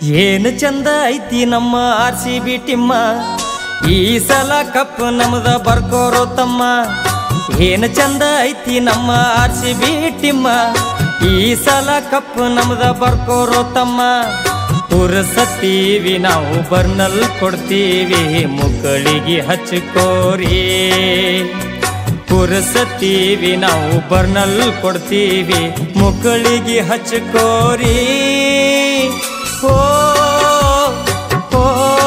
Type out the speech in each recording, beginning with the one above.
ಏನು ಚಂದ ಐತಿ ನಮ್ಮ ಆರ್ ಸಿ ಬಿ ಟಿಮ್ಮ ಈ ಸಲ ಕಪ್ ನಮ್ದ ಬರ್ಕೋರೋ ತಮ್ಮ ಏನು ಚಂದ ಐತಿ ನಮ್ಮ ಆರ್ ಸಿ ಬಿ ಟಿಮ್ಮ ಈ ಸಲ ಕಪ್ ನಮ್ದ ಬರ್ಕೋರೋ ತಮ್ಮ ಪುರಸತ್ತೀವಿ ನಾವು ಬರ್ನಲ್ ಕೊಡ್ತೀವಿ ಮುಕ್ಕಳಿಗೆ ಹಚ್ಕೋರಿ ಪುರಸತ್ತೀವಿ ನಾವು ಬರ್ನಲ್ ಕೊಡ್ತೀವಿ ಮುಕ್ಕಳಿಗೆ ಹಚ್ಕೋರಿ ಓ ಓ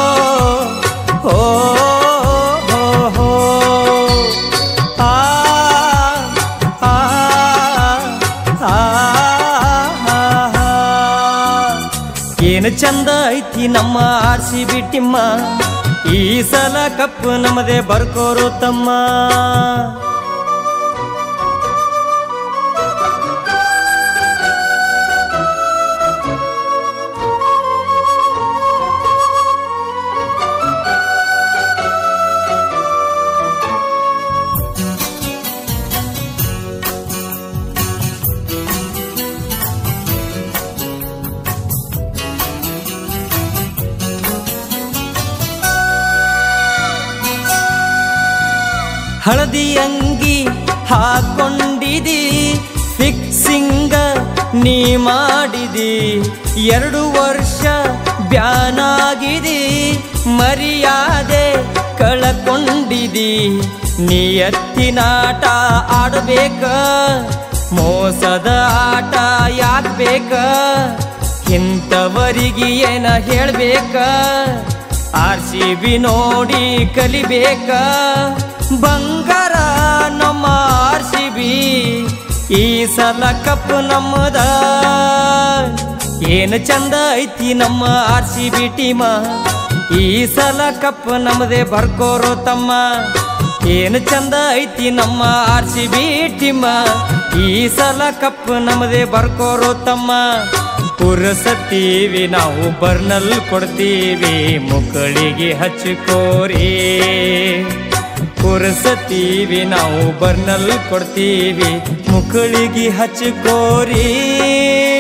ಓ ಹೋ ಹೋ ಆ ಆ ಆ ಏನು ಚಂದ ಐತಿ ನಮ್ಮ ಆರ್ ಸಿ ಬಿ ಟಿಮ್ಮ ಈ ಸಲ ಕಪ್ ನಮ್ಮದೇ ಬರ್ಕೋರು ತಮ್ಮ ಹಳದಿ ಅಂಗಿ ಹಾಕೊಂಡಿದಿ ಫಿಕ್ಸಿಂಗ ನೀ ಮಾಡಿದಿ ಎರಡು ವರ್ಷ ಬ್ಯಾನಾಗಿದಿ ಮರ್ಯಾದೆ ಕಳಕೊಂಡಿದಿ ನೀ ಎತ್ತಿನಾಟ ಆಡಬೇಕ ಮೋಸದ ಆಟ ಯಾಕ್ಬೇಕ ಇಂಥವರಿಗೆ ಏನ ಹೇಳ್ಬೇಕ ಆರ್ ಸಿ ಬಿ ನೋಡಿ ಕಲಿಬೇಕ ಬಂಗಾರ ನಮ್ಮ ಆರ್ ಸಿ ಬಿ ಈ ಸಲ ಕಪ್ ನಮ್ಮದ ಏನು ಚಂದ ಐತಿ ನಮ್ಮ ಆರ್ ಸಿ ಬಿ ಟೀಮ ಈ ಸಲ ಕಪ್ ನಮ್ಮದೇ ಬರ್ಕೋರೋ ತಮ್ಮ ಏನು ಚಂದ ಐತಿ ನಮ್ಮ ಆರ್ ಸಿ ಬಿ ಟೀಮ ಈ ಸಲ ಕಪ್ ನಮ್ಮದೇ ಬರ್ಕೋರೋ ತಮ್ಮ ಪುರಸತ್ತೀವಿ ನಾವು ಬರ್ನಲ್ ಕೊಡ್ತೀವಿ ಮುಕ್ಕಳಿಗೆ ಹಚ್ಕೋರಿ ಪುರಸತ್ತೀವಿ ನಾವು ಬರ್ನಲ್ ಕೊಡ್ತೀವಿ ಮುಕ್ಕಳಿಗೆ ಹಚ್ಕೋರಿ